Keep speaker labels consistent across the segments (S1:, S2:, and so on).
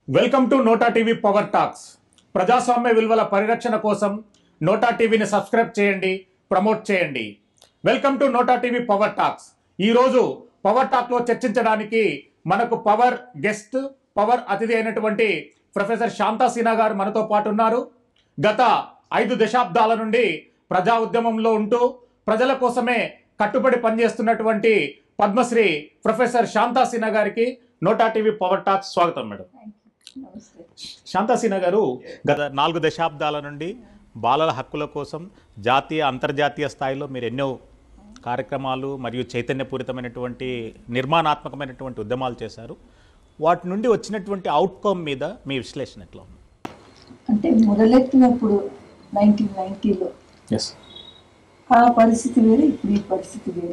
S1: Welcome to NOTA TV power talks ప్రజాస్వామ్య విలువల పరిరక్షణ కోసం నోటా టీవీని సబ్స్క్రైబ్ చేయండి ప్రమోట్ చేయండి welcome to NOTA TV power talks ఈరోజు పవర్ టాక్లో చర్చించడానికి మనకు పవర్ గెస్ట్ పవర్ అతిథి అయినటువంటి ప్రొఫెసర్ శాంతా సిన్హా గారు మనతో పాటు ఉన్నారు గత ఐదు దశాబ్దాల నుండి ప్రజా ఉద్యమంలో ఉంటూ ప్రజల కోసమే కట్టుబడి పనిచేస్తున్నటువంటి పద్మశ్రీ ప్రొఫెసర్ శాంతా సిన్హా గారికి నోటా టీవీ పవర్ టాక్స్ స్వాగతం మేడం
S2: నమస్తే
S1: శాంతాసీన గారు గత నాలుగు దశాబ్దాల నుండి బాలల హక్కుల కోసం జాతీయ అంతర్జాతీయ స్థాయిలో మీరు ఎన్నో కార్యక్రమాలు మరియు చైతన్యపూరితమైనటువంటి నిర్మాణాత్మకమైనటువంటి ఉద్యమాలు చేశారు వాటి నుండి వచ్చినటువంటి అవుట్కమ్ మీద మీ విశ్లేషణ ఎట్లా ఉంది
S2: అంటే మొదలెట్టినప్పుడు నైన్టీన్ నైన్టీలో
S1: ఎస్
S2: ఆ పరిస్థితి వేరే ఇప్పుడు ఈ పరిస్థితి వేరే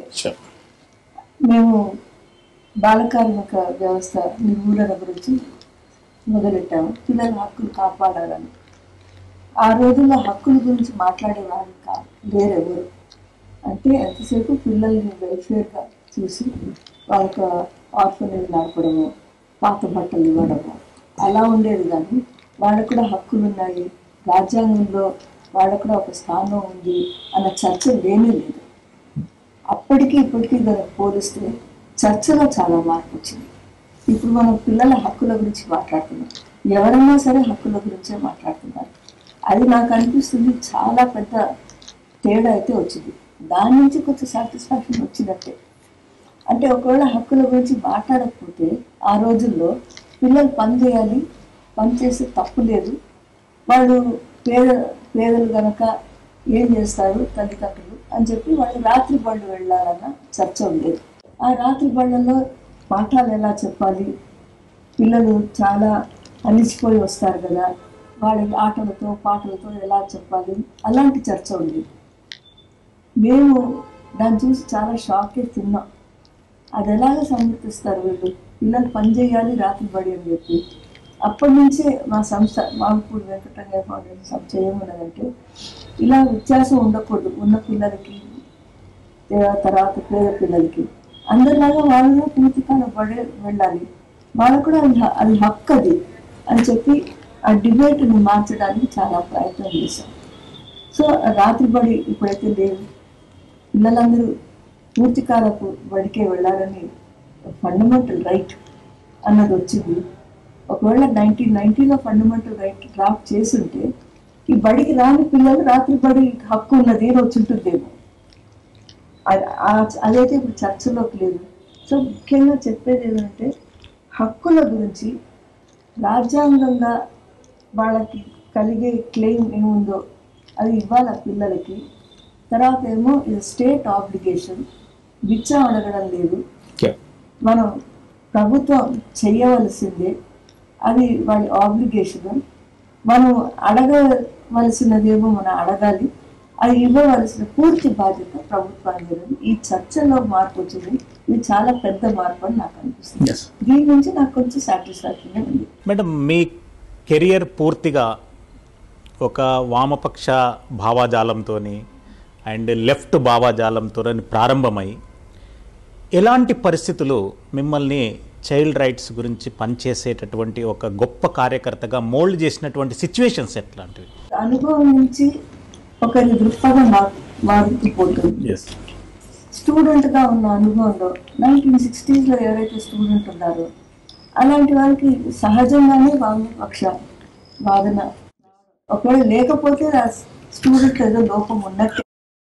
S2: మేము బాలకార్మిక వ్యవస్థ నిర్మూలన గురించి మొదలెట్టాము పిల్లల హక్కులు కాపాడాలని ఆ రోజుల్లో హక్కుల గురించి మాట్లాడేవారు కాదు వేరెవరు అంటే ఎంతసేపు పిల్లల్ని వెల్ఫేర్గా చూసి వాళ్ళకి ఆర్ఫనేజ్ నడపడము పాత బట్టలు ఇవ్వడము అలా ఉండేది కానీ వాళ్ళకు కూడా హక్కులు ఉన్నాయి రాజ్యాంగంలో వాళ్ళకు కూడా ఒక స్థానం ఉంది అన్న చర్చ లేనే లేదు అప్పటికి ఇప్పటికీ దానికి పోలిస్తే చర్చలో చాలా మార్పు వచ్చింది ఇప్పుడు మనం పిల్లల హక్కుల గురించి మాట్లాడుతున్నాం ఎవరైనా సరే హక్కుల గురించే మాట్లాడుతున్నారు అది నాకు అనిపిస్తుంది చాలా పెద్ద తేడా అయితే వచ్చింది దాని నుంచి కొంచెం సాటిస్ఫాక్షన్ వచ్చినట్టే అంటే ఒకవేళ హక్కుల గురించి మాట్లాడకపోతే ఆ రోజుల్లో పిల్లలు పని చేయాలి పని చేస్తే తప్పు లేదు వాళ్ళు పేద పేదలు గనక ఏం చేస్తారు తల్లిదండ్రులు అని చెప్పి వాళ్ళు రాత్రి బళ్ళు వెళ్ళాలన్న చర్చ ఉండేది ఆ రాత్రి బళ్ళల్లో పాఠాలు ఎలా చెప్పాలి పిల్లలు చాలా అలిసిపోయి వస్తారు కదా వాళ్ళ ఆటలతో పాటలతో ఎలా చెప్పాలి అలాంటి చర్చ ఉంది మేము దాన్ని చూసి చాలా షాక్ అయి తిన్నాం అది ఎలాగ సమ్మతిస్తారు వీళ్ళు పిల్లలు పని చేయాలి రాత్రి బడి అని చెప్పి అప్పటి నుంచే మా సంస్థ మామిపూడి వెంకటరంగ ఫౌండేషన్ సంస్థ ఏమున్నదంటే ఇలా వ్యత్యాసం ఉండకూడదు ఉన్న పిల్లలకి ఏ- తర్వాత పేద పిల్లలకి అందరిలాగా వాళ్ళు కూడా పూర్తికాలం బడే వెళ్ళాలి వాళ్ళకు కూడా అది హ- అది హక్కు అది అని చెప్పి ఆ డిబేట్ని మార్చడానికి చాలా ప్రయత్నం చేశాం సో రాత్రి బడి ఇప్పుడైతే లేదు పిల్లలందరూ పూర్తికాలపు బడికే వెళ్ళాలని ఫండమెంటల్ రైట్ అన్నది వచ్చింది ఒకవేళ నైన్టీన్ నైన్టీలో ఫండమెంటల్ రైట్ డ్రాఫ్ట్ చేసుంటే ఈ బడికి రాని పిల్లలు రాత్రి బడి హక్కు ఉన్నది అని వచ్చి ఉంటుందేమో అది- ఆ- అదైతే ఇప్పుడు చర్చలోకి లేదు సో ముఖ్యంగా చెప్పేది ఏంటంటే హక్కుల గురించి రాజ్యాంగంగా వాళ్ళకి కలిగే క్లెయిమ్ ఏముందో అది ఇవ్వాలి ఆ పిల్లలకి తర్వాత ఏమో ఇది స్టేట్ ఆబ్లిగేషన్ బిచ్చా అడగడం లేదు మనం ప్రభుత్వం చేయవలసిందే అది వాళ్ళ ఆబ్లిగేషన్ మనం అడగవలసినదేమో మనం అడగాలి అది ఇవ్వవలసిన పూర్తి బాధ్యత ప్రభుత్వానికి ఉంది. ఈ చర్చలో మార్పు వచ్చింది ఇది చాలా పెద్ద మార్పు అని నాకు అనిపిస్తుంది
S1: ఎస్
S2: దీని నుంచి నాకు కొంచెం సాటిస్ఫాక్షన్ ఉంది
S1: మేడం మీ కెరియర్ పూర్తిగా ఒక వామపక్ష భావాజాలంతో అండ్ లెఫ్ట్ భావాజాలంతో ప్రారంభమై ఎలాంటి పరిస్థితులు మిమ్మల్ని చైల్డ్ రైట్స్ గురించి పనిచేసేటటువంటి ఒక గొప్ప కార్యకర్తగా మోల్డ్ చేసినటువంటి సిచ్యువేషన్స్ ఎట్లాంటివి
S2: అనుభవం నుంచి ఒకరి దృక్పథం మార్ మారుతుపోతుంది
S1: ఎస్
S2: స్టూడెంట్గా ఉన్న అనుభవంలో నైన్టీన్ సిక్స్టీస్లో ఎవరైతే స్టూడెంట్ ఉన్నారో అలాంటి వారికి సహజంగానే వామపక్ష వాదన ఒకవేళ లేకపోతే ఆ స్టూడెంట్ ఏదో లోపం ఉన్నట్టే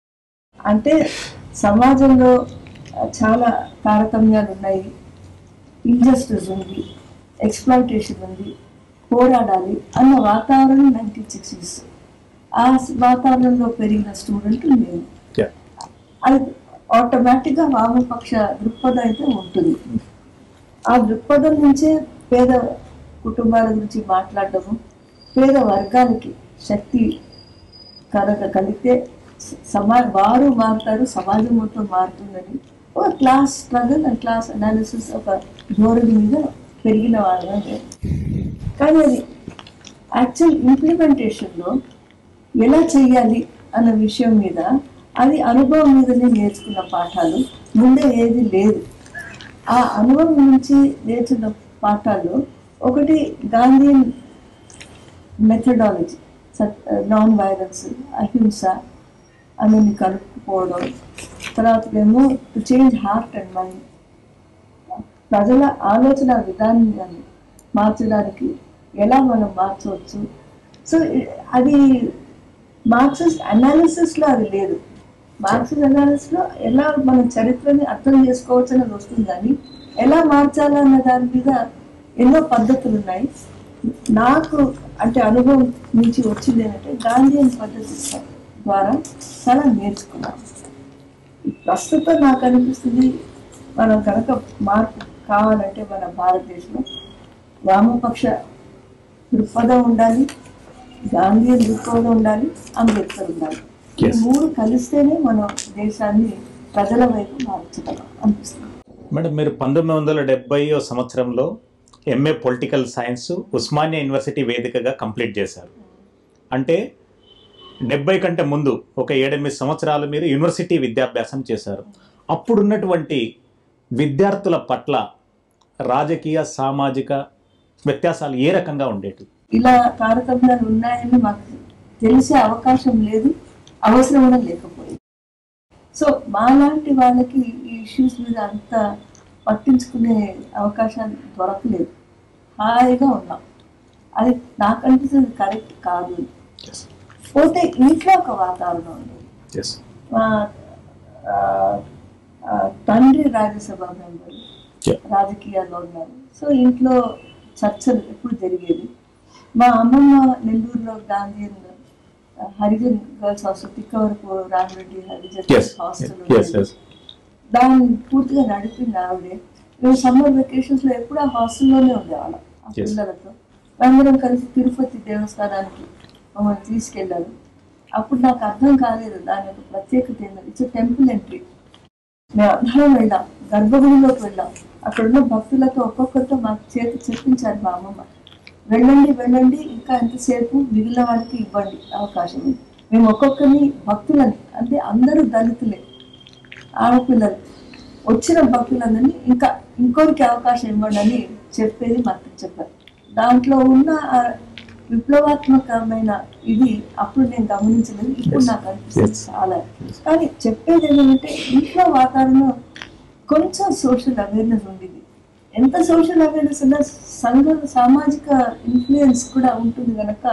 S2: అంటే సమాజంలో ఆ, చాలా తారతమ్యాలు ఉన్నాయి ఇంజస్టిస్ ఉంది ఎక్స్ప్లాంటేషన్ ఉంది పోరాడాలి అన్న వాతావరణం నైన్టీన్ సిక్స్టీస్ ఆ వాతావరణంలో పెరిగిన స్టూడెంట్ నేను అది ఆటోమేటిక్గా వామపక్ష దృక్పథం అయితే ఉంటుంది ఆ దృక్పథం నుంచే పేద కుటుంబాల గురించి మాట్లాడటము పేద వర్గాలకి శక్తి కనుక కలిగితే స- సమా వారు మారుతారు సమాజం మొత్తం మారుతుందని ఒక class struggle and class analysis ఒక ధోరణి మీద పెరిగిన వాళ్ళం నేను. కానీ అది యాక్చువల్ ఇంప్లిమెంటేషన్లో ఎలా చేయాలి అన్న విషయం మీద అది అనుభవం మీదనే నేర్చుకున్న పాఠాలు ముందే ఏది లేదు ఆ అనుభవం నుంచి నేర్చుకున్న పాఠాల్లో ఒకటి గాంధీయన్ మెథడాలజీ నాన్ వైలెన్స్ అహింస అనేది కలుపుకోవడం తర్వాత ఏమో to change heart and mind ప్రజల ఆలోచన విధానాన్ని మార్చడానికి ఎలా మనం మార్చవచ్చు సో అది మార్క్సిస్ట్ అనాలిసిస్లో అది లేదు మార్క్సిస్ట్ అనాలిసిస్లో ఎలా మన చరిత్రని అర్థం చేసుకోవచ్చు అనేది వస్తుంది కానీ ఎలా మార్చాలన్న దాని మీద ఎన్నో పద్ధతులు ఉన్నాయి నాకు అంటే అనుభవం నుంచి వచ్చింది ఏంటంటే గాంధీయన్ పద్ధతి ద్వారా చాలా నేర్చుకున్నాను ప్రస్తుతం నాకు అనిపిస్తుంది మనం కనుక మార్పు కావాలంటే మన భారతదేశంలో వామపక్ష దృక్పథం ఉండాలి గాంధీ దృక్పథం ఉండాలి అంబేద్కర్ ఉండాలి ఈ
S1: Yes.
S2: మూడు కలిస్తేనే మనం దేశాన్ని ప్రజల వైపు మార్చగలం అనిపిస్తుంది
S1: మేడం మీరు పంతొమ్మిది వందల డెబ్బై సంవత్సరంలో MA political science Osmania university వేదికగా కంప్లీట్ చేశారు అంటే డెబ్బై కంటే ముందు ఒక ఏడెనిమిది సంవత్సరాలు మీరు యూనివర్సిటీ విద్యాభ్యాసం చేశారు అప్పుడున్నటువంటి విద్యార్థుల పట్ల రాజకీయ సామాజిక వ్యత్యాసాలు ఏ రకంగా ఉండేవి
S2: ఇలా తారతమ్యాలు ఉన్నాయని మాకు తెలిసే అవకాశం లేదు అవసరం కూడా లేకపోయింది సో మాలాంటి వాళ్ళకి ఈ ఇష్యూస్ మీద అంత పట్టించుకునే అవకాశాలు దొరకలేదు హాయిగా ఉన్నాం అది నాకు అనిపిస్తుంది కరెక్ట్ కాదు పోతే ఇంట్లో ఒక వాతావరణం ఉంది మా ఆ, ఆ, తండ్రి రాజ్యసభ మెంబర్
S1: Yeah.
S2: రాజకీయాల్లో ఉన్నారు సో ఇంట్లో చర్చలు ఎప్పుడు జరిగేది మా అమ్మమ్మ నెల్లూరులో Gandhi Harijan girls hostel Tikkavarapu Ramireddy Harijan
S1: yes
S2: hostel
S1: yes yes
S2: దాన్ని పూర్తిగా నడిపింది ఆవిడే మేము సమ్మర్ వెకేషన్స్ లో ఎప్పుడు ఆ హాస్టల్లోనే ఉండేవాళ్ళం ఆ
S1: Yes.
S2: పిల్లలతో అందరం కలిసి తిరుపతి దేవస్థానానికి మమ్మల్ని తీసుకెళ్ళారు అప్పుడు నాకు అర్థం కాలేదు దాని యొక్క ప్రత్యేకత ఏంటంటే ఇట్స్ టెంపుల్ ఎంట్రీ మేము అందరం వెళ్ళాం గర్భగుడిలోకి వెళ్ళాం అక్కడ ఉన్న భక్తులతో ఒక్కొక్కరితో మాకు చేతి చెప్పించారు మా అమ్మమ్మ వెళ్ళండి వెళ్ళండి ఇంకా ఎంతసేపు మిగిలిన వాడికి ఇవ్వండి అవకాశం ఉంది. మేము ఒక్కొక్కరిని భక్తులని అంటే అందరూ దళితులే ఆడపిల్లలు వచ్చిన భక్తులందరినీ ఇంకా ఇంకొకరికి అవకాశం ఇవ్వండి అని చెప్పేది మాకు చెప్పారు దాంట్లో ఉన్న ఆ విప్లవాత్మకమైన ఇది అప్పుడు నేను గమనించలేదు ఇప్పుడు నాకు అనిపిస్తుంది
S1: Yes.
S2: చాలా కానీ చెప్పేది ఏంటంటే ఇంట్లో వాతావరణం కొంచెం సోషల్ అవేర్నెస్ ఉండేది ఎంత సోషల్ అవేర్నెస్ ఉన్నా సంఘ సామాజిక ఇన్ఫ్లుయెన్స్ కూడా ఉంటుంది కనుక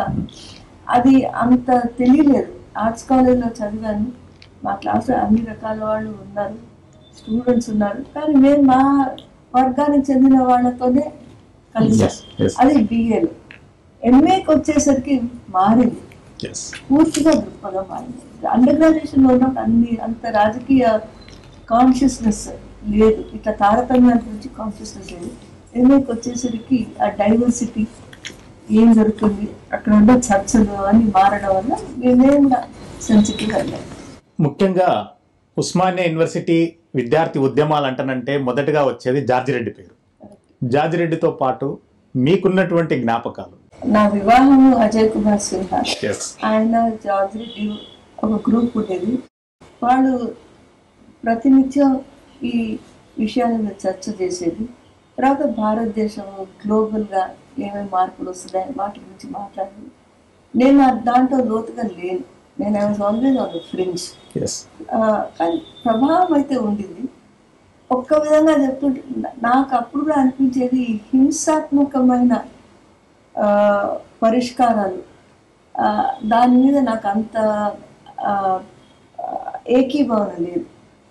S2: అది అంత తెలియలేదు ఆర్ట్స్ కాలేజ్లో చదివాను మా క్లాస్లో అన్ని రకాల వాళ్ళు ఉన్నారు స్టూడెంట్స్ ఉన్నారు కానీ మేము మా వర్గానికి చెందిన వాళ్ళతోనే కలిసాం
S1: Yes, yes.
S2: అది బిఏలో ఎంఏకి వచ్చేసరికి మారింది
S1: ఎస్
S2: పూర్తిగా దృక్పథం మారింది అండర్ గ్రాడ్యుయేషన్ లో ఉన్నప్పుడు అన్ని అంత రాజకీయ కాన్షియస్నెస్ లేదు ఇట్లా తారతమ్యాల గురించి కాన్షియస్నెస్ లేదు ఎంఏకి వచ్చేసరికి ఆ డైవర్సిటీ ఏం జరుగుతుంది అక్కడ ఉన్న చర్చలు అన్ని మారడం వల్ల మేమే కూడా సెన్సిటివ్ అయ్యాం
S1: ముఖ్యంగా ఉస్మానియా యూనివర్సిటీ విద్యార్థి ఉద్యమాలు అంటనంటే మొదటగా వచ్చేది జార్జిరెడ్డి పేరు జార్జిరెడ్డితో పాటు మీకున్నటువంటి జ్ఞాపకాలు
S2: నా వివాహం అజయ్ కుమార్ సిన్హా
S1: ఎస్
S2: ఆయన జార్జ్ రెడ్డి ఒక గ్రూప్ ఉండేది వాళ్ళు ప్రతినిత్యం ఈ విషయాల మీద చర్చ చేసేది తర్వాత భారతదేశం గ్లోబల్గా ఏమేమి మార్పులు వస్తున్నాయి వాటి గురించి మాట్లాడేది నేను ఆ దాంట్లో లోతుగా లేను నేను I was always on the friends
S1: yes
S2: కానీ ప్రభావం అయితే ఉండింది ఒక్క విధంగా చెప్తుంటే నా- నాకు అప్పుడు కూడా అనిపించేది ఈ హింసాత్మకమైన ఆ, పరిష్కారాలు ఆ, దాని మీద నాకు అంత ఆ, ఆ, ఏకీభవన లేదు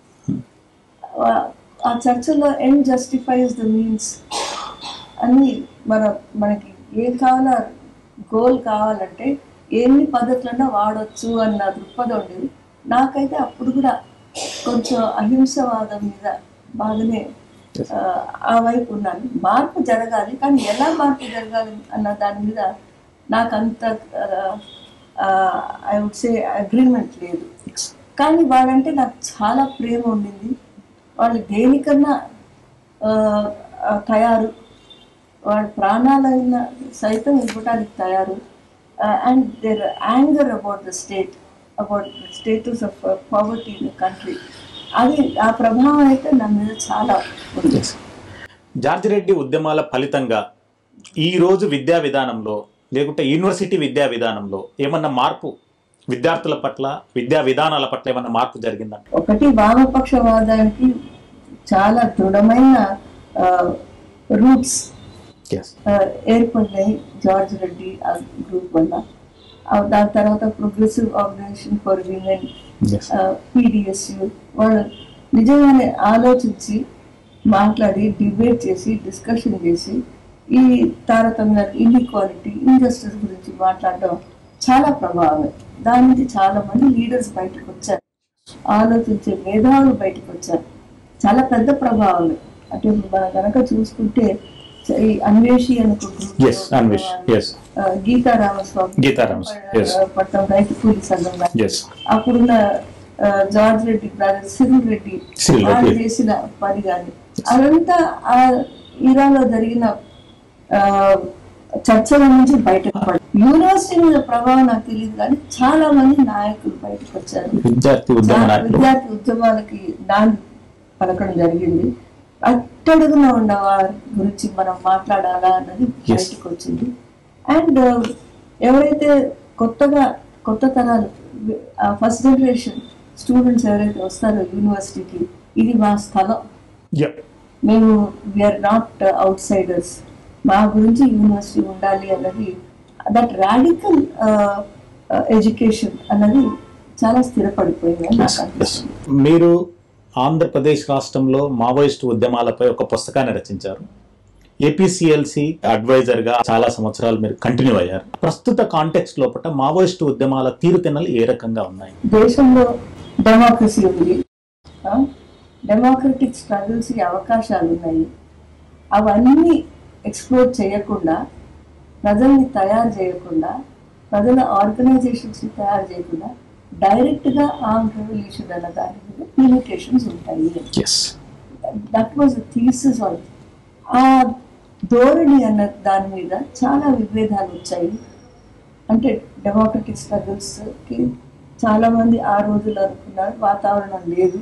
S2: ఆ- ఆ చర్చలో ఎండ్ జస్టిఫైస్ ద మీన్స్ అని మన మనకి ఏం కావాలో గోల్ కావాలంటే ఎన్ని పద్ధతులన్నా వాడొచ్చు అన్న దృక్పథం ఉండేది నాకైతే అప్పుడు కూడా కొంచెం అహింసవాదం మీద బాగానే ఆ, ఆ వైపు ఉన్నాను మార్పు జరగాలి కానీ ఎలా మార్పు జరగాలి అన్న దాని మీద నాకు అంత ఐ వుడ్ సే అగ్రిమెంట్ లేదు కానీ వాళ్ళంటే నాకు చాలా ప్రేమ ఉండింది వాళ్ళు దేనికన్నా ఆ, ఆ, తయారు వాళ్ళ ప్రాణాలైన సైతం ఇవ్వడానికి తయారు and their anger about the state about the status of poverty in the country అది ఆ ప్రభావం అయితే నా మీద చాలా ఉంది
S1: జార్జిరెడ్డి ఉద్యమాల ఫలితంగా ఈ రోజు విద్యా విధానంలో లేకుంటే యూనివర్సిటీ విద్యా విధానంలో ఏమన్నా మార్పు విద్యార్థుల పట్ల విద్యా విధానాల పట్ల ఏమన్నా మార్పు జరిగిందంట
S2: ఒకటి వామపక్షవాదానికి చాలా దృఢమైన రూట్స్ ఏర్పడినాయి జార్జ్ రెడ్డి ఆ గ్రూప్ వల్ల ఆ దాని తర్వాత progressive organization for women PDSU వాళ్ళు నిజంగానే ఆలోచించి మాట్లాడి డిబేట్ చేసి డిస్కషన్ చేసి ఈ తారతమ్యాలు ఇన్ఈక్వాలిటీ ఇంజస్టిస్ గురించి మాట్లాడడం చాలా ప్రభావమే దాని నుంచి చాలా మంది లీడర్స్ బయటకు వచ్చారు ఆలోచించే మేధావులు బయటకు వచ్చారు చాలా పెద్ద ప్రభావమే అంటే మనం కనుక చూసుకుంటే ఈ అన్వేషి అనుకో group లో
S1: Yes, అన్వేష్. Yes.
S2: ఆ, గీతా రామస్వామి
S1: గీతా రామస్వామి. Yes.
S2: ఆ, పట్టం రైతు కూలి సంఘం కానీ
S1: ఎస్
S2: అప్పుడున్న ఆ, George Reddy brother Cyril Reddy
S1: Cyril Reddy.
S2: వాళ్ళు చేసిన పని కానీ అదంతా ఆ ఇరాలో జరిగిన ఆ, చర్చల నుంచి బయటకు పడి యూనివర్సిటీ మీద ప్రభావం నాకు తెలియదు కానీ చాలా మంది నాయకులు బయటకు వచ్చారు
S1: విద్యార్థి ఉద్యమ
S2: చాలా
S1: నాయకులు
S2: విద్యార్థి ఉద్యమాలకి నాంది పలకడం జరిగింది అట్టడుగున ఉన్న వారి గురించి మనం మాట్లాడాలా అన్నది
S1: Yes.
S2: బయటకు వచ్చింది అండ్ ఎవరైతే కొత్తగా కొత్త తరాలు ఫస్ట్ జనరేషన్ స్టూడెంట్స్ ఎవరైతే వస్తారో యూనివర్సిటీకి ఇది మా స్థలం
S1: Yeah.
S2: మేము వీఆర్ నాట్ అవుట్ సైడర్స్ మా గురించి యూనివర్సిటీ ఉండాలి అన్నది దట్ రాడికల్ ఎడ్యుకేషన్ అన్నది చాలా స్థిరపడిపోయింది అని నాకు
S1: Yes.
S2: అనిపిస్తుంది
S1: మీరు ఆంధ్రప్రదేశ్ రాష్ట్రంలో మావోయిస్టు ఉద్యమాలపై ఒక పుస్తకాన్ని రచించారు ఏపీసీఎల్సి అడ్వైజర్ గా చాలా సంవత్సరాలు మీరు కంటిన్యూ అయ్యారు ప్రస్తుత కాంటెక్స్ట్ లోపల మావోయిస్టు ఉద్యమాల తీరుతెన్నలు ఏ రకంగా ఉన్నాయి
S2: దేశంలో డెమోక్రసీ ఉంది డెమోక్రటిక్ స్ట్రగుల్స్ అవకాశాలు ఉన్నాయి అవన్నీ ఎక్స్ప్లోర్ చేయకుండా ప్రజల్ని తయారు చేయకుండా ప్రజల ఆర్గనైజేషన్స్ని తయారు చేయకుండా డైరెక్ట్గా ఆర్మ్ రెవల్యూషన్ అన్న దాని మీద లిమిటేషన్స్ ఉంటాయి
S1: yes
S2: that was thesis on ఆ ధోరణి అన్న దాని మీద చాలా విభేదాలు వచ్చాయి అంటే డెమోక్రటిక్ స్ట్రగుల్స్కి చాలా మంది ఆ రోజుల్లో అనుకున్నారు వాతావరణం లేదు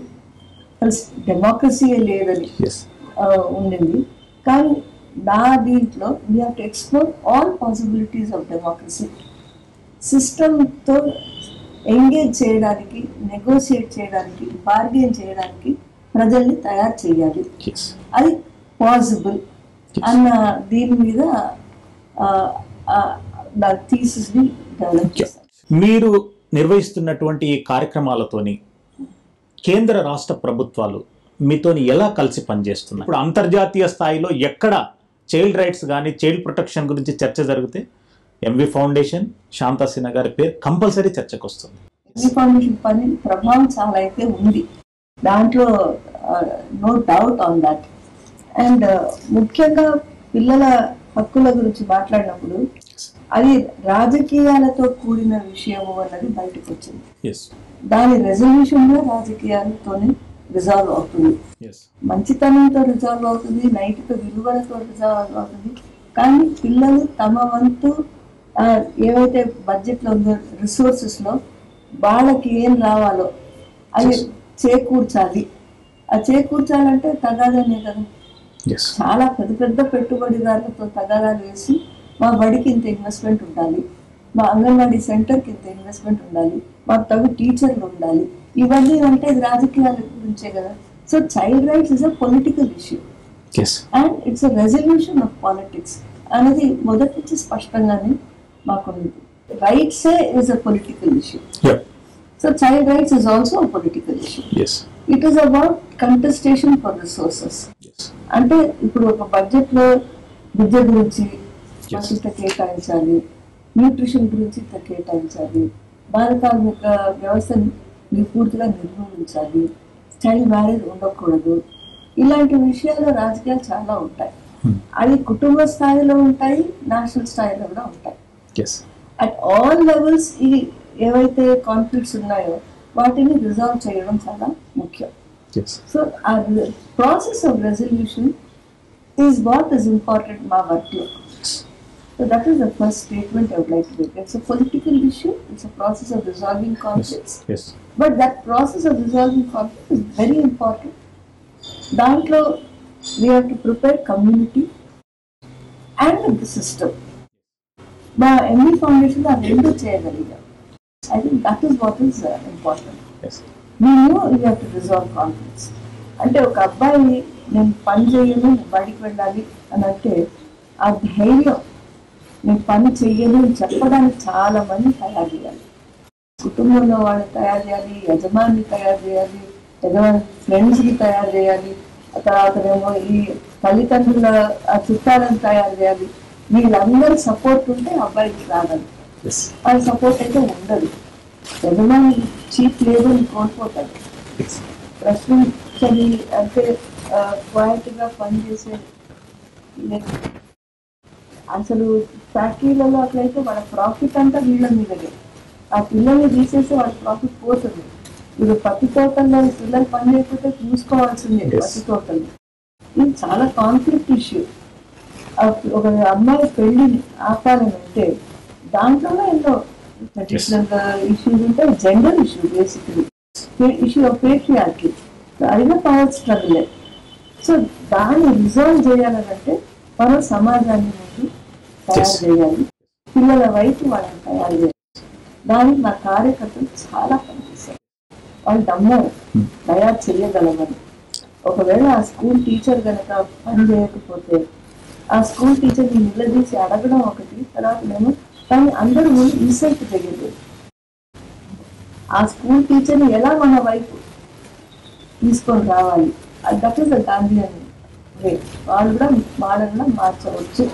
S2: డెమోక్రసీయే లేదని
S1: ఎస్
S2: ఆ, ఉండింది కానీ నా దీంట్లో we have to explore all possibilities of democracy సిస్టమ్తో ఎంగేజ్ చేయడానికి నెగోషియేట్ చేయడానికి బార్గెన్ చేయడానికి ప్రజల్ని తయారు చేయాలి
S1: ఎస్
S2: అది పాసిబుల్ అన్న దీని మీద ఆ, ఆ, నా థీసిస్ని డెవలప్ చేశాను
S1: మీరు నిర్వహిస్తున్నటువంటి ఈ కార్యక్రమాలతోని కేంద్ర రాష్ట్ర ప్రభుత్వాలు మీతోని ఎలా కలిసి పనిచేస్తున్నాయి ఇప్పుడు అంతర్జాతీయ స్థాయిలో ఎక్కడ చైల్డ్ రైట్స్ కానీ చైల్డ్ ప్రొటెక్షన్ గురించి చర్చ జరిగితే ఎంవి ఫౌండేషన్ శాంతా సిన్హా గారి పేరు కంపల్సరీ చర్చకు వస్తుంది
S2: ఇన్ఫర్మేషన్ పని ప్రభావం చాలా అయితే ఉంది దాంట్లో no doubt on that and ముఖ్యంగా పిల్లల హక్కుల గురించి మాట్లాడినప్పుడు అది రాజకీయాలతో కూడిన విషయము అన్నది బయటకు వచ్చింది
S1: ఎస్
S2: దాని రెజల్యూషన్ లో రాజకీయాలతోనే రిజాల్వ్ అవుతుంది
S1: ఎస్
S2: మంచితనంతో రిజాల్వ్ అవుతుంది నైతిక విలువలతో రిజాల్వ్ అవుతుంది కానీ పిల్లలు తమ వంతు ఆ, ఏవైతే బడ్జెట్లో ఉందో రిసోర్సెస్లో వాళ్ళకి ఏం రావాలో అది చేకూర్చాలి ఆ చేకూర్చాలంటే తగాదనే కదా
S1: ఎస్
S2: చాలా పెద్ద పెద్ద పెట్టుబడిదారులతో తగాదాలు వేసి మా బడికి ఇంత ఇన్వెస్ట్మెంట్ ఉండాలి మా అంగన్వాడీ సెంటర్కి ఇంత ఇన్వెస్ట్మెంట్ ఉండాలి మాకు తగు టీచర్లు ఉండాలి ఇవన్నీ అంటే ఇది రాజకీయాల గురించే కదా so child rights is a political issue
S1: yes
S2: and it's a resolution of politics అనేది మొదటి నుంచి స్పష్టంగానే మాకుంది రైట్సే is a political issue so child rights is also a political issue
S1: yes
S2: it is about contestation for resources
S1: yes
S2: అంటే ఇప్పుడు ఒక budget లో విద్య గురించి మనకి ఇంత కేటాయించాలి న్యూట్రిషన్ గురించి ఇంత కేటాయించాలి బాల కార్మిక వ్యవస్థని మీరు పూర్తిగా నిర్మూలించాలి చైల్డ్ మ్యారేజ్ ఉండకూడదు ఇలాంటి విషయాలు రాజకీయాలు చాలా ఉంటాయి అవి కుటుంబ స్థాయిలో ఉంటాయి నేషనల్ స్థాయిలో కూడా ఉంటాయి
S1: ఎస్
S2: అట్ ఆల్ లెవెల్స్ ఈ ఏవైతే కాన్ఫ్లిక్ట్స్ ఉన్నాయో వాటిని రిజాల్వ్ చేయడం చాలా ముఖ్యం
S1: yes
S2: So our process of resolution is what is important in my workload. So that is the first statement I would like to make. It's a political issue. It's a process of resolving conflicts.
S1: Yes
S2: But that process of resolving conflict is very important. దాంట్లో we have to prepare community. And the system మా ME foundation ఆ రెండు చేయగలిగాం I think that is what is important
S1: yes
S2: మేము you have to resolve conflicts అంటే ఒక అబ్బాయి నేను పని చేయను నేను బయటికి వెళ్ళాలి అని అంటే ఆ ధైర్యం నేను పని చెయ్యను అని చెప్పడానికి చాలా మంది తయారు చేయాలి కుటుంబంలో వాళ్ళని తయారు చేయాలి యజమాని తయారు చేయాలి యజమాని ఫ్రెండ్స్ని తయారు చేయాలి ఆ తర్వాతనేమో ఈ తల్లిదండ్రుల ఆ చుట్టాలను తయారు చేయాలి వీళ్ళందరి సపోర్ట్ ఉంటే అబ్బాయికి రాగలరు
S1: ఎస్
S2: వాళ్ళ సపోర్ట్ అయితే ఉండదు యజమాని చీప్ లేదని కోల్పోతాడు ప్రశ్నించని అంటే క్వాలిటీగా పనిచేసే లేదు. అసలు ఫ్యాక్టరీలలో అట్లయితే వాళ్ళ ప్రాఫిట్ అంతా వీళ్ళ మీదనే ఆ పిల్లల్ని తీసేసి వాళ్ళ ప్రాఫిట్ పోతుంది ఇప్పుడు పత్తి తోటల్లో పిల్లలు పని చేయకపోతే చూసుకోవాల్సిందే
S1: Yes.
S2: పత్తి తోటలు ఇది చాలా కాన్ఫ్లిక్ట్ ఇష్యూ ఒక అమ్మాయి పెళ్లిని ఆపాలని అంటే దాంట్లోనే ఎన్నో ట్రెడిషనల్ ఇష్యూస్ ఉంటాయి gender issue basically issue of patriarchy అది పవర్ స్ట్రగుల్ సో దాన్ని రిజాల్వ్ చేయాలంటే మనం సమాజాన్ని ముందు తయారు
S1: Yes.
S2: చేయాలి పిల్లల వైపు వాళ్ళని తయారు చేయాలి దానికి నా కార్యకర్తలు చాలా పనిచేశారు వాళ్ళు నమ్మారు తయారు చేయగలమని ఒకవేళ ఆ స్కూల్ టీచర్ కనుక పని చేయకపోతే ఆ స్కూల్ టీచర్ని నిలదీసి అడగడం ఒకటి తర్వాత నేను కానీ అందరూ ఇన్సల్ట్ తెలియదు ఆ స్కూల్ టీచర్ని ఎలా మన వైపు తీసుకొని రావాలి దట్ ఈస్ ద గాంధీ అని వే వాళ్ళు కూడా వాళ్ళని కూడా మార్చవచ్చు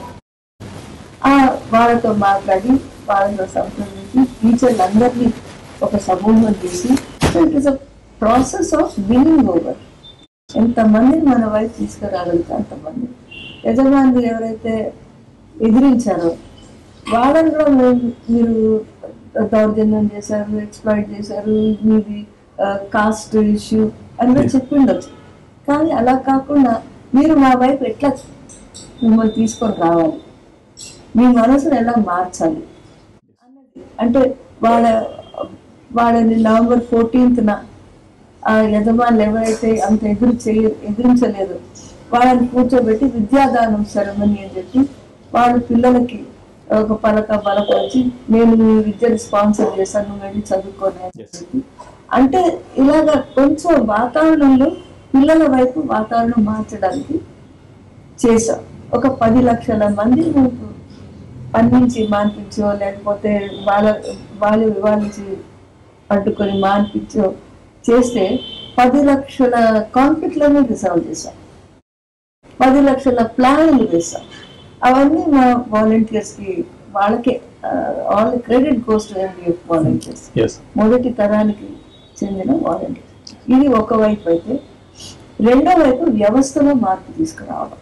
S2: ఆ వాళ్ళతో మాట్లాడి వాళ్ళతో సంప్రదించి టీచర్లందరినీ ఒక సమూహం చేసి it is a process of winning over ఎంతమందిని మన వైపు తీసుకురాగలిగితే అంతమంది యజమానులు ఎవరైతే ఎదిరించారో వాళ్ళని కూడా మేము- మీరు దౌర్జన్యం చేశారు ఎక్స్ప్లాయిట్ చేశారు మీది కాస్ట్ ఇష్యూ అని కూడా చెప్పి ఉండొచ్చు కానీ అలా కాకుండా మీరు మా వైపు ఎట్లా మిమ్మల్ని తీసుకొని రావాలి మీ మనసును ఎలా మార్చాలి అన్నది అంటే వాళ్ళ వాళ్ళని నవంబర్ ఫోర్టీన్త్న ఆ యజమానులు ఎవరైతే అంత ఎదురు చేయ ఎదిరించలేదు వాళ్ళని కూర్చోబెట్టి విద్యాదానం సెరమనీ అని చెప్పి వాళ్ళు పిల్లలకి ఒక పలక బలపరిచి నేను మీ విద్యను స్పాన్సర్ చేశాను నువ్వు వెళ్ళి చదువుకోని అని
S1: Yes.
S2: చెప్పి అంటే ఇలాగ కొంచెం వాతావరణంలో పిల్లల వైపు వాతావరణం మార్చడానికి చేశాం ఒక పది లక్షల మంది నువ్వు పండించి మాన్పించో లేకపోతే వాళ్ళ వాళ్ళు వివాహించి పట్టుకొని మాన్పించో చేస్తే పది లక్షల కాన్ఫ్లిక్ట్లను రిసాల్వ్ చేశాం పది లక్షల ప్లాన్లు వేసాం అవన్నీ మా వాలంటీర్స్ కి వాళ్ళకే all credit goes to MDF volunteers
S1: yes
S2: మొదటి తరానికి చెందిన వాలంటీర్స్ ఇది ఒక వైపు అయితే రెండో వైపు వ్యవస్థలో మార్పు తీసుకురావడం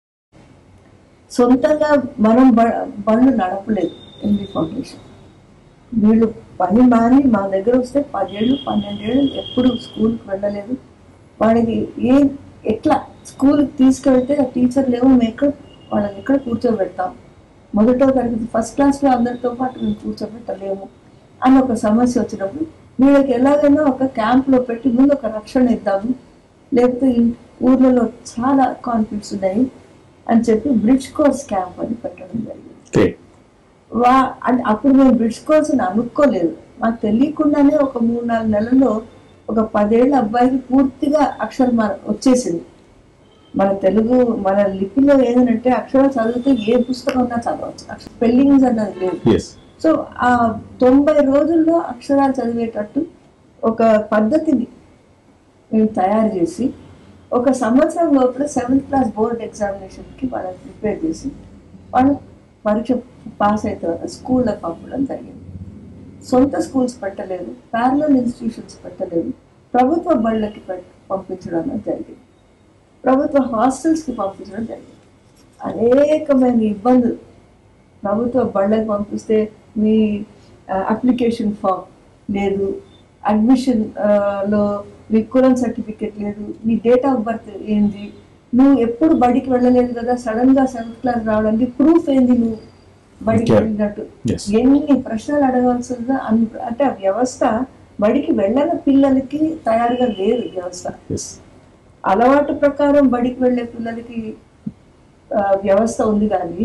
S2: సొంతంగా మనం బ- బండ్లు నడపలేదు ఎండి ఫౌండేషన్ వీళ్ళు పని మాని మా దగ్గర వస్తే పదేళ్ళు పన్నెండేళ్ళు ఎప్పుడు స్కూల్కి వెళ్ళలేదు వాడికి ఏ ఎట్లా స్కూల్కి తీసుకెళ్తే ఆ టీచర్లు ఏమో మేము ఎక్కడ వాళ్ళని ఎక్కడ కూర్చోబెడతాం మొదటో తరగతి ఫస్ట్ క్లాస్లో అందరితో పాటు మేము కూర్చోబెట్టలేము అని ఒక సమస్య వచ్చినప్పుడు వీళ్ళకి ఎలాగైనా ఒక క్యాంప్లో పెట్టి ముందు ఒక రక్షణ ఇద్దాము లేకపోతే ఇన్- ఊర్లలో చాలా కాన్ఫ్లిక్ట్స్ ఉన్నాయి అని చెప్పి బ్రిడ్జ్ కోర్స్ క్యాంప్ అని పెట్టడం జరిగింది
S1: ఓకే
S2: వా అంటే అప్పుడు మేము బ్రిడ్జ్ కోర్స్ అని అనుకోలేదు మాకు తెలియకుండానే ఒక మూడు నాలుగు నెలల్లో ఒక పదేళ్ళ అబ్బాయికి పూర్తిగా అక్షరం వచ్చేసింది మన తెలుగు మన లిపిలో ఏదనంటే అక్షరాలు చదివితే ఏ పుస్తకం ఉన్నా చదవచ్చు స్పెల్లింగ్స్ అన్నది లేదు
S1: ఎస్
S2: సో ఆ తొంభై రోజుల్లో అక్షరాలు చదివేటట్టు ఒక పద్ధతిని మేము తయారు చేసి ఒక సంవత్సరం లోపల సెవెంత్ క్లాస్ బోర్డ్ ఎగ్జామినేషన్కి వాళ్ళని ప్రిపేర్ చేసి వాళ్ళు పరీక్ష పాస్ అయిన తర్వాత స్కూల్లో పంపడం జరిగింది సొంత స్కూల్స్ పెట్టలేదు ప్యారలల్ ఇన్స్టిట్యూషన్స్ పెట్టలేదు ప్రభుత్వ బళ్ళకి పెట్- పంపించడం అనేది జరిగింది ప్రభుత్వ హాస్టల్స్కి పంపించడం జరిగింది అనేకమైన ఇబ్బందులు ప్రభుత్వ బళ్ళకి పంపిస్తే మీ అప్లికేషన్ ఫామ్ లేదు అడ్మిషన్ లో మీ కులం సర్టిఫికేట్ లేదు మీ డేట్ ఆఫ్ బర్త్ ఏంది నువ్వు ఎప్పుడు బడికి వెళ్ళలేదు కదా సడన్ గా సెవెంత్ క్లాస్ రావడానికి ప్రూఫ్ ఏంది నువ్వు బడికి
S1: Okay.
S2: వెళ్ళినట్టు
S1: Yes.
S2: ఎన్ని ప్రశ్నలు అడగాల్సిందో అన్ని అంటే ఆ వ్యవస్థ బడికి వెళ్ళని పిల్లలకి తయారుగా లేదు వ్యవస్థ
S1: ఎస్
S2: అలవాటు ప్రకారం బడికి వెళ్ళే పిల్లలకి ఆ, వ్యవస్థ ఉంది కానీ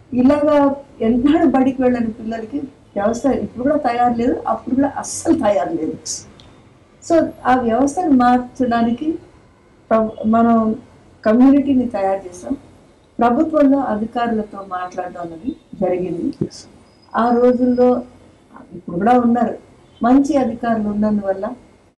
S2: ఇలాగా ఎన్నాడు బడికి వెళ్ళని పిల్లలకి వ్యవస్థ ఇప్పుడు కూడా తయారు లేదు అప్పుడు కూడా అస్సలు తయారు లేదు సో ఆ వ్యవస్థను మార్చడానికి ప్ర- మనం కమ్యూనిటీని తయారు చేసాం ప్రభుత్వంలో అధికారులతో మాట్లాడడం అనేది జరిగింది ఆ రోజుల్లో ఇప్పుడు కూడా ఉన్నారు మంచి అధికారులు ఉన్నందువల్ల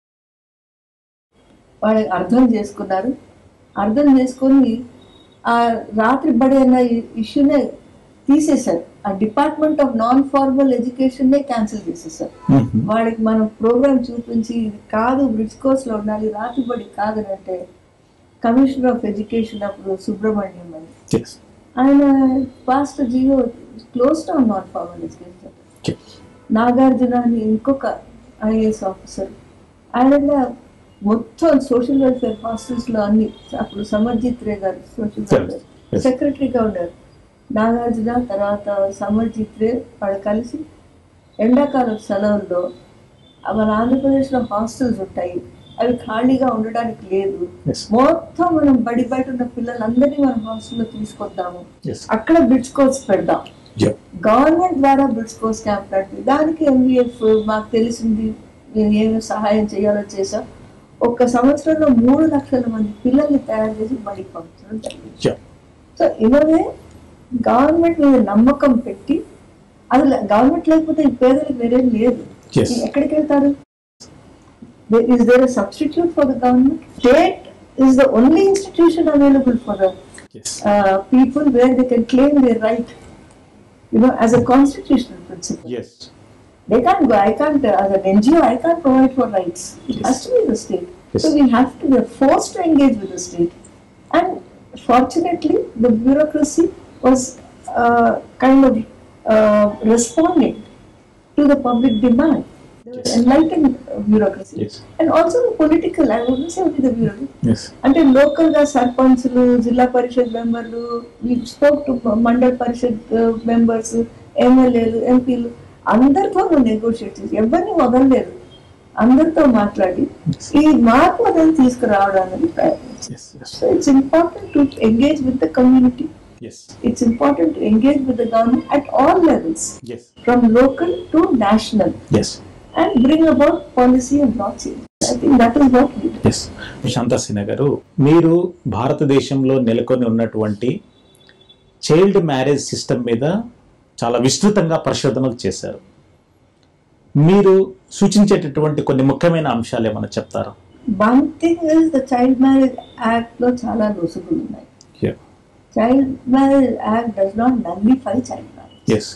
S2: వాళ్ళు అర్థం చేసుకున్నారు అర్థం చేసుకొని ఆ రాత్రి బడి అన్న ఇష్యూనే తీసేశారు ఆ డిపార్ట్మెంట్ ఆఫ్ నాన్ ఫార్మల్ ఎడ్యుకేషన్నే క్యాన్సిల్ చేసేసారు వాళ్ళకి మనం ప్రోగ్రామ్ చూపించి ఇది కాదు బ్రిడ్జ్ కోర్స్లో ఉండాలి రాత్రి బడి కాదని అంటే కమిషనర్ ఆఫ్ ఎడ్యుకేషన్ అప్పుడు సుబ్రహ్మణ్యం అని ఆయన passed GO close down non formal education Nagarjuna అని ఇంకొక ఐఏఎస్ ఆఫీసర్ ఆయన మొత్తం సోషల్ వెల్ఫేర్ హాస్టల్స్ లో అన్ని అప్పుడు సమర్జిత్ రే గారు సోషల్ వెల్ఫేర్
S1: Yes.
S2: సెక్రటరీగా ఉన్నారు నాగార్జున తర్వాత సమర్జిత్ రే వాళ్ళు కలిసి ఎండాకాలం సెలవుల్లో మన ఆంధ్రప్రదేశ్లో హాస్టల్స్ ఉంటాయి అవి ఖాళీగా ఉండడానికి లేదు
S1: Yes.
S2: మొత్తం మనం బడి బయట ఉన్న పిల్లలందరినీ మనం హాస్టల్లో తీసుకొద్దాము
S1: Yes.
S2: అక్కడ బ్రిడ్జ్ కోర్స్ పెడదాం గవర్నమెంట్ ద్వారా బ్రిడ్జ్ కోర్స్ క్యాంప్ నడిపి దానికి ఎంబీఎఫ్ మాకు తెలిసింది మేము ఏమి సహాయం చేయాలో చేసాం ఒక్క సంవత్సరంలో మూడు లక్షల మంది పిల్లల్ని తయారు చేసి బడికి పంపించడం జరిగింది సో ఇవే గవర్నమెంట్ మీద నమ్మకం పెట్టి అది గవర్నమెంట్ లేకపోతే ఈ పేదలకు వేరేం లేదు
S1: Yes.
S2: ఎక్కడికి వెళ్తారు is there substitute for the government state is the only institution available for the uh, people where they can claim their right, you know, as a constitutional principle. They can't go, I can't, uh, as an NGO, I can't provide for rights. It
S1: Yes.
S2: has to be the state.
S1: Yes.
S2: So we have to, we're forced to engage with the state. And fortunately, the bureaucracy was uh, kind of uh, responding to the public demand. There was
S1: Yes.
S2: enlightened uh, bureaucracy.
S1: Yes.
S2: And also the political, I wouldn't say only the bureaucracy, అంటే local గా సర్పంచ్లు జిల్లా పరిషత్ మెంబర్లు spoke to mandal parishad members ఎమ్మెల్యేలు ఎంపీలు అందరితో negotiate చేసి ఎవరిని వదలలేదు అందరితో మాట్లాడి ఈ మార్పు అనేది తీసుకురావడం అనేది ప్రయత్నించారు so it's important to engage with the community it's important to engage with the government at all levels from local to national and bring about policy and law change I think that is what we
S1: ఎస్ శాంతాసిన గారు మీరు భారతదేశంలో నెలకొని ఉన్నటువంటి child marriage system మీద చాలా విస్తృతంగా పరిశోధనలు చేశారు మీరు సూచించేటటువంటి కొన్ని ముఖ్యమైన అంశాలు ఏమైనా చెప్తారా
S2: one thing is the child marriage act లో చాలా లొసుగులు ఉన్నాయి child marriage act does not nullify child marriage
S1: yes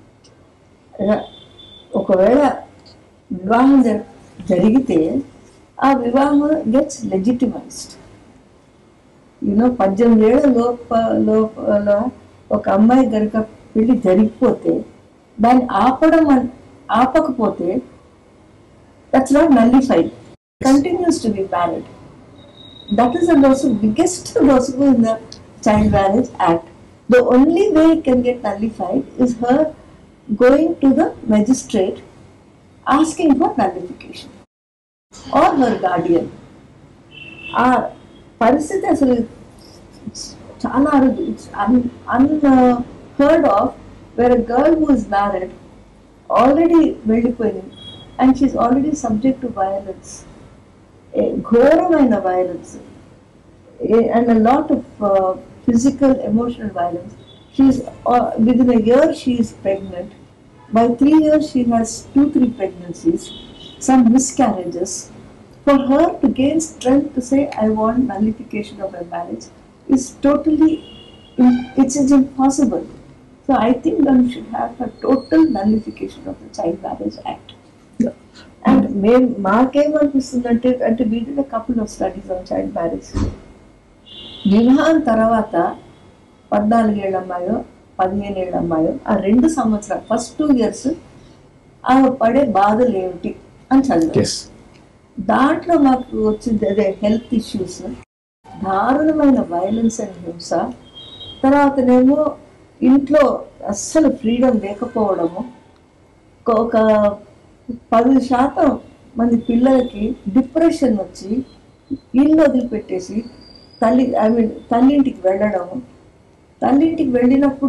S2: ఒకవేళ వివాహం జరి- జరిగితే ఆ వివాహం గెట్స్ లెజిటిమైజ్డ్ యూనో పద్దెనిమిది ఏళ్ళ లోప లోపల ఒక అమ్మాయి కనుక పెళ్లి జరిగిపోతే దాన్ని ఆపడం అన్- ఆపకపోతే that's not nullified continues to be valid that is the most biggest lawsuit in the Child Marriage Act. The only way it can get nullified is her going to the magistrate asking for nullification or her guardian. ఆ పరిస్థితి అసలు చాలా అరుదు it's un unheard of where girl who is married already వెళ్ళిపోయింది and she's already subject to violence ఘోరమైన violence and a lot of physical emotional violence she's with in a year she's pregnant by three years she has two three pregnancies some miscarriages for her to gain strength to say I want nullification of my marriage is totally it is impossible. So I think one should have a total nullification of the Child Marriage Act. And మేము మాకేమనిపిస్తుంది అంటే అంటే we did couple of studies on child marriage వివాహం తర్వాత పద్నాలుగేళ్ళ అమ్మాయో పదిహేను ఏళ్ళ అమ్మాయో ఆ రెండు సంవత్సరాలు ఫస్ట్ టూ ఇయర్స్ ఆమె పడే బాధలు ఏమిటి అని చదివారు దాంట్లో మాకు వచ్చింది అదే హెల్త్ ఇష్యూస్ దారుణమైన వైలెన్స్ అండ్ హింస తర్వాతనేమో ఇంట్లో అస్సలు ఫ్రీడమ్ లేకపోవడము ఒక- ఒక పది శాతం మంది పిల్లలకి డిప్రెషన్ వచ్చి ఇల్లు వదిలిపెట్టేసి తల్లి ఐ మీన్ తల్లింటికి వెళ్ళడము తల్లింటికి వెళ్ళినప్పుడు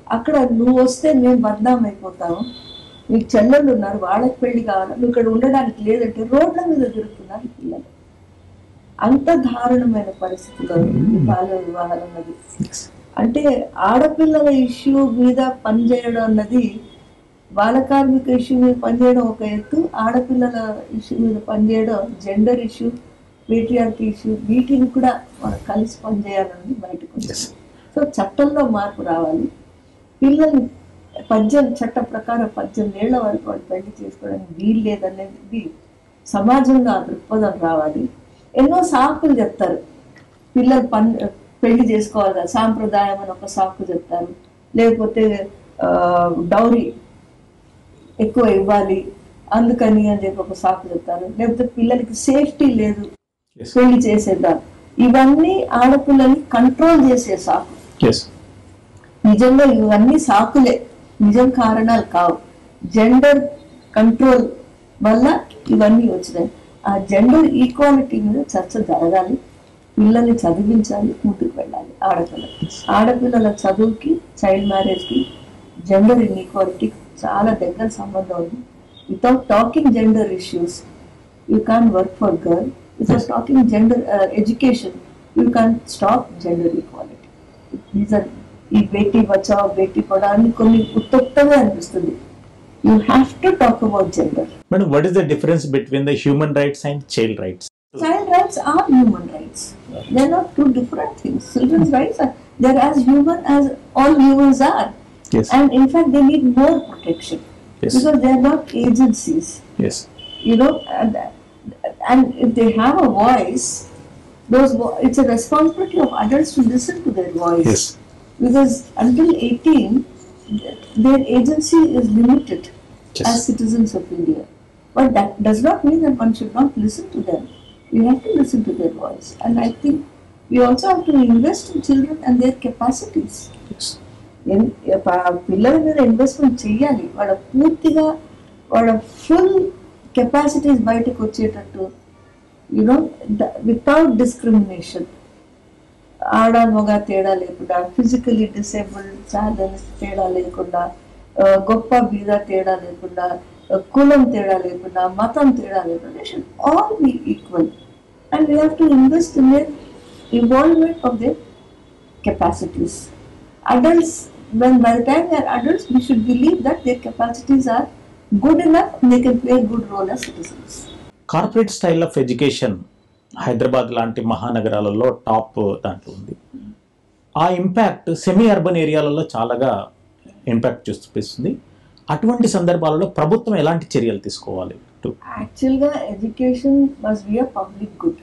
S2: అక్కడ నువ్వు వస్తే మేము బద్నాం అయిపోతాము మీకు చెల్లెళ్ళు ఉన్నారు వాళ్ళకి పెళ్లి కావాలి నువ్వు ఇక్కడ ఉండడానికి లేదంటే రోడ్ల మీద తిరుగుతున్నారు పిల్లలు అంత దారుణమైన పరిస్థితిలో ఈ బాల్య వివాహాలు అన్నది అంటే ఆడపిల్లల ఇష్యూ మీద పనిచేయడం అన్నది బాల కార్మిక ఇష్యూ మీద పనిచేయడం ఒక ఎత్తు ఆడపిల్లల ఇష్యూ మీద పనిచేయడం జెండర్ ఇష్యూ పేట్రియార్కీ ఇష్యూ వీటిని కూడా మనం కలిసి పనిచేయాలన్నది బయటకు వచ్చింది సో చట్టంలో మార్పు రావాలి పిల్లల్ని పద్దెనిమిది చట్ట ప్రకారం పద్దెనిమిది ఏళ్ల వరకు వాళ్ళు పెళ్లి చేసుకోవడానికి వీలు లేదనేది సమాజంలో ఆ దృక్పథం రావాలి ఎన్నో సాకులు చెప్తారు పిల్లలు పన్ పెళ్లి చేసుకోవాలి కదా సాంప్రదాయం అని ఒక సాకు చెప్తారు లేకపోతే ఆ, డౌరీ ఎక్కువ ఇవ్వాలి అందుకని అని చెప్పి ఒక సాకు చెప్తారు లేకపోతే పిల్లలకి సేఫ్టీ లేదు పెళ్లి చేసేద్దాం ఇవన్నీ ఆడపిల్లల్ని కంట్రోల్ చేసే సాకు
S1: ఎస్
S2: నిజంగా ఇవన్నీ సాకులే నిజం కారణాలు కావు జెండర్ కంట్రోల్ వల్ల ఇవన్నీ వచ్చినాయి ఆ జెండర్ ఈక్వాలిటీ మీద చర్చ జరగాలి పిల్లల్ని చదివించాలి ముందుకు వెళ్ళాలి ఆడపిల్లలు ఆడపిల్లల చదువుకి చైల్డ్ మ్యారేజ్కి జెండర్ ఇన్ఈక్వాలిటీ చాలా దగ్గర సంబంధం ఉంది without talking gender issues you can work for girl without talking gender education you can stop gender equality these are ఈ బేటీ బచావ్ బేటీ పడావ్ అని కొన్ని ఉత్తప్తంగా అనిపిస్తుంది you have to talk about gender
S1: madam what is the difference between the human rights and child rights
S2: Child rights are human rights. They're not two different things. Children's rights are they're as human as all humans are.
S1: Yes.
S2: And in fact they need more protection.
S1: Yes.
S2: Because they're not agencies.
S1: Yes
S2: You know, and, and if they have a voice, those vo- it's a responsibility of adults to listen to their voice.
S1: Yes
S2: Because until 18, th- their agency is limited
S1: Yes.
S2: as citizens of India. But that does not mean that one should not listen to them. We have to listen to their voice. And I think we also have to invest in children and their capacities. ఎన్- ప- పిల్లల మీద investment చెయ్యాలి వాళ్ళ పూర్తిగా వాళ్ళ full capacities బయటకు వచ్చేటట్టు యునో వితౌట్ డిస్క్రిమినేషన్ ఆడ మగ తేడా లేకుండా ఫిజికలీ డిసేబుల్డ్ ఛాలెంజ్ తేడా లేకుండా ఆ, గొప్ప బీద తేడా లేకుండా ఆ, కులం తేడా లేకుండా మతం తేడా లేకుండా should all be equal and we have to invest in their involvement of their capacities. Adults, when by the time they are adults, we should believe that their capacities are good enough and they can play a good role as citizens.
S1: Corporate style of education Hyderabad లాంటి మహానగరాలలో top దాంట్లో ఉంది ఆ impact semi urban ఏరియాలలో చాలాగా impact చూపిస్తుంది అటువంటి సందర్భాలలో ప్రభుత్వం ఎలాంటి చర్యలు తీసుకోవాలి టు
S2: యాక్చువల్గా education must be a public good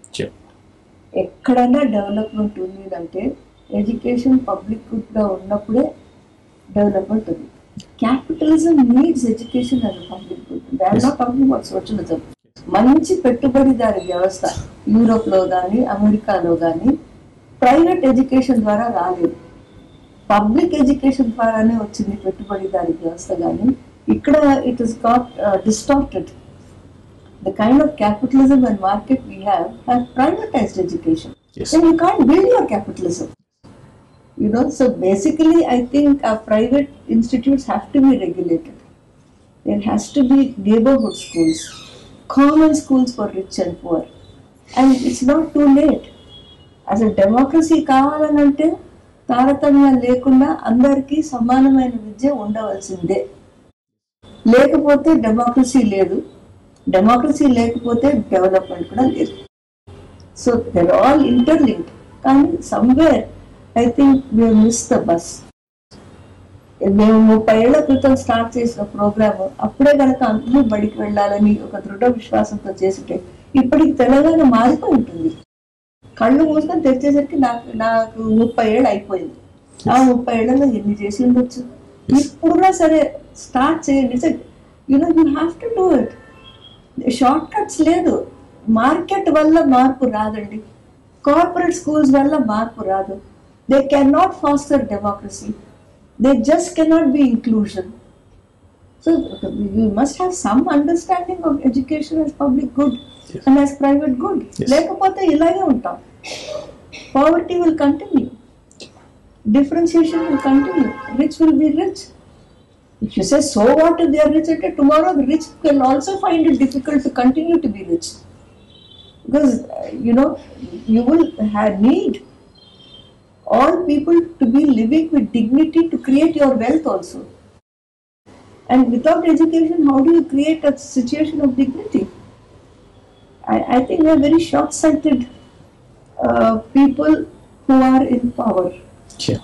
S2: ఎక్కడైనా డెవలప్మెంట్ ఉంది అంటే ఎడ్యుకేషన్ పబ్లిక్ గుడ్గా ఉన్నప్పుడే డెవలప్మెంట్ ఉంది capitalism needs education as a public good they are not talking about socialism మంచి పెట్టుబడిదారి వ్యవస్థ యూరోప్లో కానీ అమెరికాలో కానీ ప్రైవేట్ ఎడ్యుకేషన్ ద్వారా రాలేదు పబ్లిక్ ఎడ్యుకేషన్ ద్వారానే వచ్చింది పెట్టుబడిదారి వ్యవస్థ కానీ ఇక్కడ it is got distorted the kind of capitalism and market we have have privatized education.
S1: Yes.
S2: Then you can't build your capitalism. You know, so basically, I think our private institutes have to be regulated. There has to be neighborhood schools, common schools for rich and poor. And it's not too late. అసలు democracy కావాలనంటే తారతమ్యం లేకుండా అందరికీ సమానమైన విద్య ఉండవలసిందే లేకపోతే democracy లేదు democracy లేకపోతే development కూడా లేదు సో దెర్ ఆల్ ఇంటర్లింక్డ్ కానీ somewhere I think we miss the bus మేము ముప్పై ఏళ్ల క్రితం స్టార్ట్ చేసిన ప్రోగ్రామ్ అప్పుడే కనుక అందరూ బడికి వెళ్ళాలని ఒక దృఢ విశ్వాసంతో చేస్తుంటే ఇప్పటికి తెలంగాణ మారిపోయి ఉంటుంది కళ్ళు మూసుకొని తెరిచేసరికి నాకు నాకు ముప్పై ఏళ్ళు అయిపోయింది ఆ ముప్పై ఏళ్ళలో ఎన్ని చేసి ఉండొచ్చు ఇప్పుడు కూడా సరే స్టార్ట్ చేయండి you know you have to do it short cuts లేదు మార్కెట్ వల్ల మార్పు రాదండి కార్పొరేట్ స్కూల్స్ వల్ల మార్పు రాదు they can not foster democracy they just cannot be inclusion so you must have some understanding of education as public good and as private good
S1: Yes.
S2: లేకపోతే ఇలాగే ఉంటాం poverty will continue differentiation will continue. Rich will be rich. If you say, so what if they are rich, okay, tomorrow the rich will also find it difficult to continue to be rich. Because, uh, you know, you will have need all people to be living with dignity to create your wealth also. And without education, how do you create a situation of dignity? I, I think we are very short sighted uh, people who are in power.
S1: Yeah.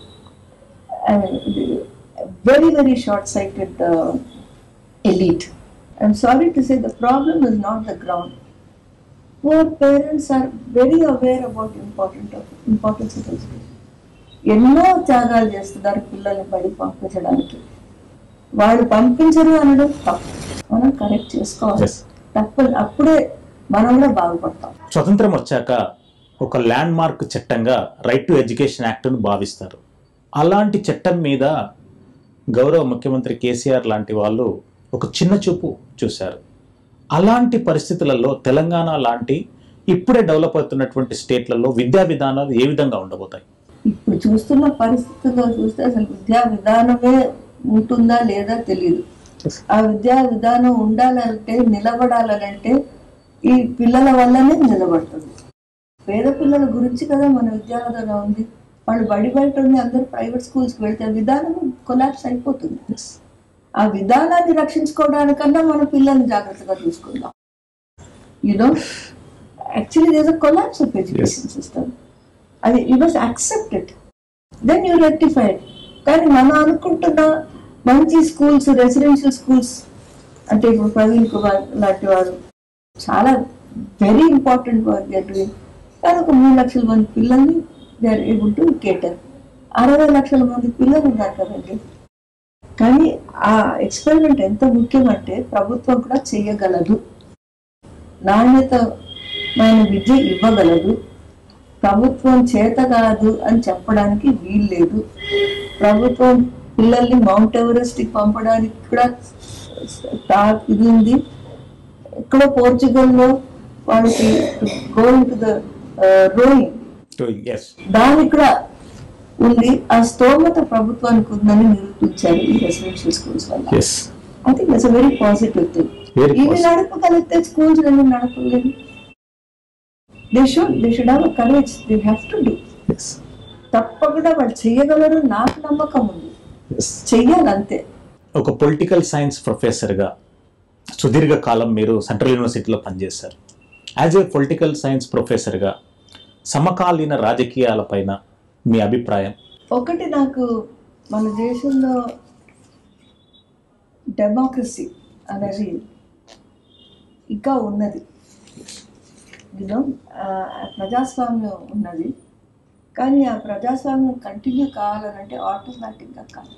S2: I mean, very, very short sighted uh, elite. I'm sorry to say the problem is not the ground. Poor parents are very aware about important of, importance of education. ఎన్నో త్యాగాలు చేస్తున్నారు పిల్లల్ని బడి పంపించడానికి వాళ్ళు పంపించరు అనడం తప్పు మనం కరెక్ట్ చేసుకోవాలి
S1: Yes.
S2: తప్పదు అప్పుడే మనం కూడా బాగుపడతాం
S1: స్వతంత్రం వచ్చాక ఒక ల్యాండ్ మార్క్ చట్టంగా రైట్ టు ఎడ్యుకేషన్ యాక్ట్ను భావిస్తారు అలాంటి చట్టం మీద గౌరవ ముఖ్యమంత్రి కేసీఆర్ లాంటి వాళ్ళు ఒక చిన్న చూపు చూశారు అలాంటి పరిస్థితులలో తెలంగాణ లాంటి ఇప్పుడే డెవలప్ అవుతున్నటువంటి స్టేట్లలో విద్యా విధానాలు ఏ విధంగా ఉండబోతాయి
S2: ఇప్పుడు చూస్తున్న పరిస్థితుల్లో చూస్తే అసలు విద్యా విధానమే ఉంటుందా లేదా తెలియదు ఆ విద్యా విధానం ఉండాలంటే నిలబడాలంటే ఈ పిల్లల వల్లనే నిలబడుతుంది పేద పిల్లల గురించి కదా మన విద్యా విధానం ఉంది వాళ్ళు బడి బయట ఉంది అందరూ ప్రైవేట్ స్కూల్స్కి వెళ్తే ఆ విధానం కొలాప్స్ అయిపోతుంది ఆ విధానాన్ని రక్షించుకోవడానికన్నా మన పిల్లల్ని జాగ్రత్తగా చూసుకుందాం you know actually there's a collapse of education system అది you must accept it then you rectified కానీ మనం అనుకుంటున్న మంచి స్కూల్స్ రెసిడెన్షియల్ స్కూల్స్ అంటే ఇప్పుడు ప్రవీణ్ కుమార్ లాంటి వారు చాలా very important work they doing కానీ ఒక మూడు లక్షల మంది పిల్లల్ని they are able to cater అరవై లక్షల మంది పిల్లలు ఉన్నారు కదండి కానీ ఆ ఎక్స్పెరిమెంట్ ఎంత ముఖ్యమంటే ప్రభుత్వం కూడా చేయగలదు నాణ్యతమైన విద్య ఇవ్వగలదు ప్రభుత్వం చేత కాదు అని చెప్పడానికి వీల్లేదు ప్రభుత్వం పిల్లల్ని మౌంట్ ఎవరెస్ట్ కి పంపడానికి కూడా తా- ఇది ఉంది ఎక్కడో పోర్చుగల్లో వాళ్ళకి going to the rowing
S1: yes
S2: దానికి కూడా ఉంది ఆ స్తోమత ప్రభుత్వానికి ఉందని నిరూపించారు ఈ రెసిడెన్షియల్ స్కూల్స్ వల్ల
S1: yes
S2: I think that's very positive thing
S1: Very
S2: ఇవి
S1: positive.
S2: నడపగలిగితే స్కూల్స్ రెండు నడపలేదు they should they should have courage they have to do
S1: yes
S2: తప్పకుండా వాళ్ళు చేయగలరు నాకు నమ్మకం ఉంది
S1: ఎస్
S2: చెయ్యాలి అంతే
S1: ఒక పొలిటికల్ సైన్స్ ప్రొఫెసర్గా సుదీర్ఘ కాలం మీరు సెంట్రల్ యూనివర్సిటీలో పనిచేశారు యాజ్ ఏ పొలిటికల్ సైన్స్ ప్రొఫెసర్గా సమకాలీన రాజకీయాలపైన మీ అభిప్రాయం
S2: ఒకటి నాకు మన దేశంలో డెమోక్రసీ అనేది ఇంకా ఉన్నది యూనో ప్రజాస్వామ్యం ఉన్నది కానీ ఆ ప్రజాస్వామ్యం కంటిన్యూ కావాలనంటే ఆటోమేటిక్గా కాదు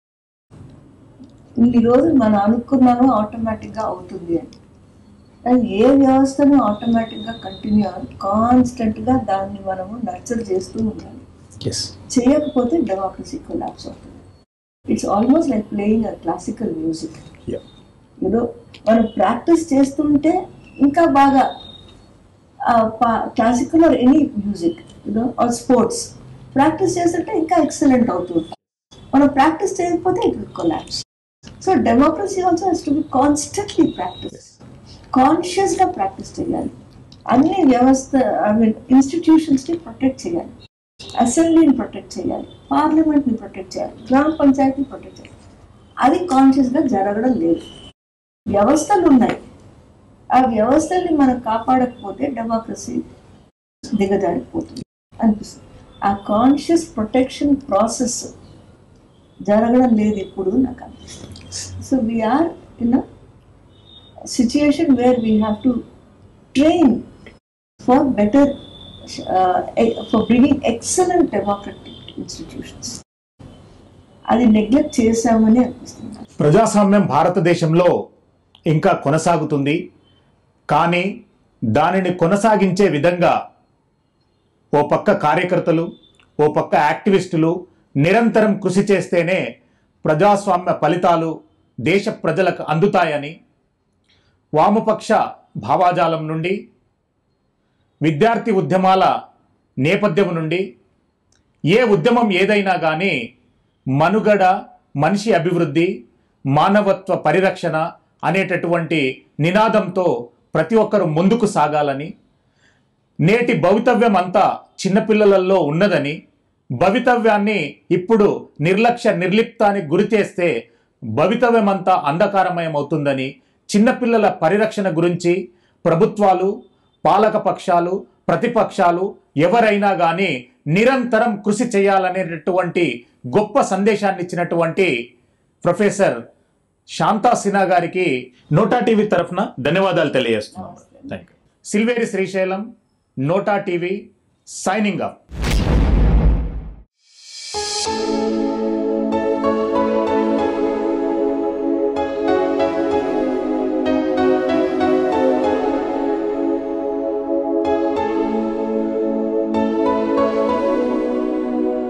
S2: ఇన్ని రోజులు మనం అనుకున్నాము ఆటోమేటిక్గా అవుతుంది అని కానీ ఏ వ్యవస్థను ఆటోమేటిక్గా కంటిన్యూ అవ్వాలి కాన్స్టెంట్గా దాన్ని మనము నర్చర్ చేస్తూ ఉండాలి
S1: ఎస్
S2: చేయకపోతే డెమోక్రసీ కొలాప్స్ అవుతుంది it's almost like playing a classical music ఏదో మనం ప్రాక్టీస్ చేస్తుంటే ఇంకా బాగా classical or any music you know or sports practice చేస్తుంటే ఇంకా ఎక్సలెంట్ అవుతుంది మనం ప్రాక్టీస్ చేయకపోతే it will collapse so democracy also has to be constantly practice కాన్షియస్గా ప్రాక్టీస్ చేయాలి అన్ని వ్యవస్థ ఐ మీన్ ఇన్స్టిట్యూషన్స్ని ప్రొటెక్ట్ చేయాలి అసెంబ్లీని ప్రొటెక్ట్ చేయాలి పార్లమెంట్ని ప్రొటెక్ట్ చేయాలి గ్రామ పంచాయతీని ప్రొటెక్ట్ చేయాలి అది కాన్షియస్గా జరగడం లేదు వ్యవస్థలు ఉన్నాయి ఆ వ్యవస్థల్ని మనం కాపాడకపోతే డెమోక్రసీ దిగజారిపోతుంది అనిపిస్తుంది ఆ కాన్షియస్ ప్రొటెక్షన్ ప్రాసెస్ జరగడం లేదు ఇప్పుడు నాకు అనిపిస్తుంది so we're in situation where we have to train for better for bringing excellent democratic institutions అది నెగ్లెక్ట్ చేశామని అనిపిస్తుంది
S1: ప్రజాస్వామ్యం భారతదేశంలో ఇంకా కొనసాగుతుంది కానీ దానిని కొనసాగించే విధంగా ఓ పక్క కార్యకర్తలు ఓ పక్క యాక్టివిస్టులు నిరంతరం కృషి చేస్తేనే ప్రజాస్వామ్య ఫలితాలు దేశ ప్రజలకు అందుతాయని వామపక్ష భావాజాలం నుండి విద్యార్థి ఉద్యమాల నేపథ్యం నుండి ఏ ఉద్యమం ఏదైనా కానీ మనుగడ మనిషి అభివృద్ధి మానవత్వ పరిరక్షణ అనేటటువంటి నినాదంతో ప్రతి ఒక్కరూ ముందుకు సాగాలని నేటి భవితవ్యం అంతా చిన్నపిల్లలలో ఉన్నదని భవితవ్యాన్ని ఇప్పుడు నిర్లక్ష్య నిర్లిప్తానికి గురి చేస్తే భవితవ్యం అంతా అంధకారమయం అవుతుందని చిన్నపిల్లల పరిరక్షణ గురించి ప్రభుత్వాలు పాలక పక్షాలు ప్రతిపక్షాలు ఎవరైనా కానీ నిరంతరం కృషి చేయాలనేటటువంటి గొప్ప సందేశాన్ని ఇచ్చినటువంటి ప్రొఫెసర్ శాంతా సిన్హా గారికి నోటా టీవీ తరఫున ధన్యవాదాలు తెలియజేస్తున్నాను thank you Silveri Srisailam Nota TV signing up